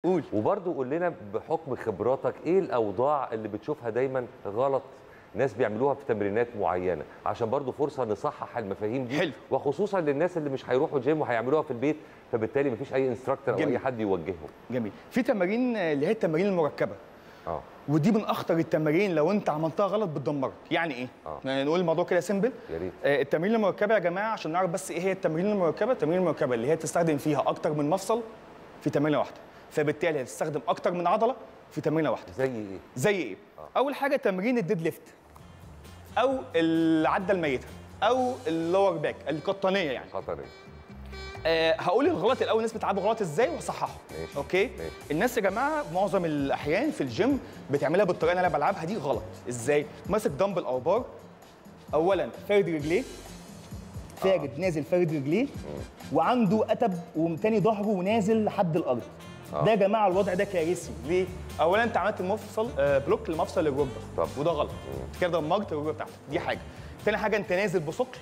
قول وبرضه قول لنا بحكم خبراتك ايه الاوضاع اللي بتشوفها دايما غلط ناس بيعملوها في تمرينات معينه عشان برضه فرصه نصحح المفاهيم دي حلو. وخصوصا للناس اللي مش هيروحوا جيم وهيعملوها في البيت فبالتالي مفيش اي انستراكتور او جميل. اي حد يوجههم جميل في تمارين آه، اللي هي التمارين المركبه اه ودي من اخطر التمارين لو انت عملتها غلط بتدمرك يعني ايه آه. يعني نقول الموضوع كده سيمبل يا ريت آه، التمارين المركبه يا جماعه عشان نعرف بس ايه هي التمارين المركبه التمارين المركبه اللي هي تستخدم فيها اكتر من مفصل في تمرينه واحده فبالتالي هتستخدم اكتر من عضله في تمرينه واحده زي ايه زي ايه اول حاجه تمرين الديد ليفت او العده الميته او اللور باك القطنيه يعني خطر ايه أه هقول الغلط الاول الناس بتلعبوا غلط ازاي واصححه ماشي. اوكي ماشي. الناس يا جماعه معظم الاحيان في الجيم بتعملها بالطريقه اللي انا بلعبها دي غلط ازاي ماسك دمبل او بار اولا فارد رجليه فارد نازل فارد رجليه وعنده قتب وتاني ظهره ونازل لحد الارض ده يا جماعه الوضع ده كارثي ليه اولا انت عملت مفصل آه، بلوك لمفصل الركبه طب. وده غلط كده دمرت الركبه بتاعتك دي حاجه تاني حاجه انت نازل بثقل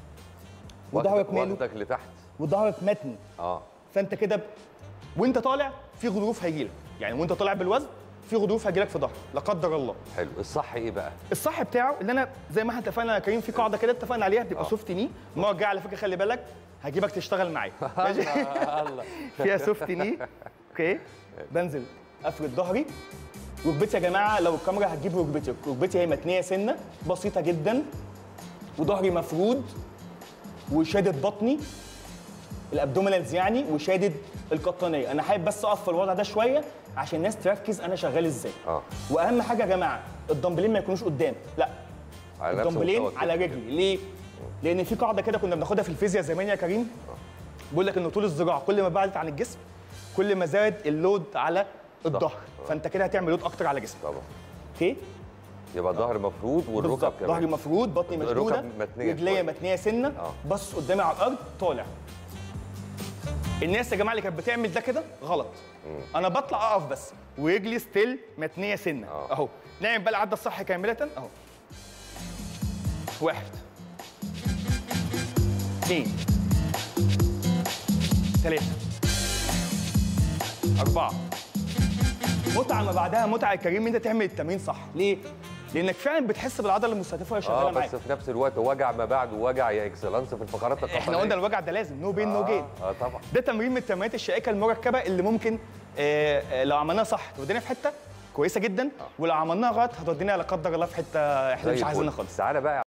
وظهرك ماله واخدك لتحت وظهرك متني اه فانت كده ب... وانت طالع في غضروف هيجيلك يعني وانت طالع بالوزن في غضروف هيجيلك في ظهرك لا قدر الله حلو الصح ايه بقى الصح بتاعه اللي انا زي ما احنا اتفقنا يا كريم في قاعده كده اتفقنا عليها بتبقى آه. سوفت ني المره الجايه على فكره خلي بالك هجيبك تشتغل معايا ماشي الله فيها سوفت ني اوكي بنزل افرد ظهري ركبتي يا جماعه لو الكاميرا هتجيب ركبتي ركبتي هي متنيه سنه بسيطه جدا وظهري مفرود وشادد بطني الابدومينالز يعني وشادد القطنيه انا حابب بس اقف في الوضع ده شويه عشان الناس تركز انا شغال ازاي اه واهم حاجه يا جماعه الدمبلين ما يكونوش قدام لا على نفس الدمبلين مستوى على الكتف. رجلي ليه لان في قاعده كده كنا بناخدها في الفيزياء زمان يا كريم بيقول لك ان طول الذراع كل ما بعدت عن الجسم كل ما زاد اللود على الظهر فانت كده هتعمل لود اكتر على جسمك طبعا اوكي يبقى الظهر مفروض والركب بالظبط كمان ظهري مفرود بطني الركب مشدوده متنية رجليا شوية. متنيه سنه آه. بص قدامي على الارض طالع الناس يا جماعه اللي كانت بتعمل ده كده غلط انا بطلع اقف بس ورجلي ستيل متنيه سنه آه. اهو نعمل بقى العده الصح كامله اهو واحد اثنين ثلاثة أربعة متعة ما بعدها متعة يا كريم إن أنت تعمل التمرين صح، ليه؟ لأنك فعلا بتحس بالعضلة المستهدفة وهي شغالة اه معاك. بس في نفس الوقت وجع ما بعد وجع يا اكسلانس في الفقرات القطنيه احنا قلنا الوجع ده لازم نو بين نو جين اه طبعا ده تمرين من التمرينات الشائكه المركبه اللي ممكن آه، آه، لو عملناها صح تودينا في حته كويسه جدا ولو عملناها غلط هتودينا لا قدر الله في حته احنا زي مش عايزينها الفل. خالص تعالى بقى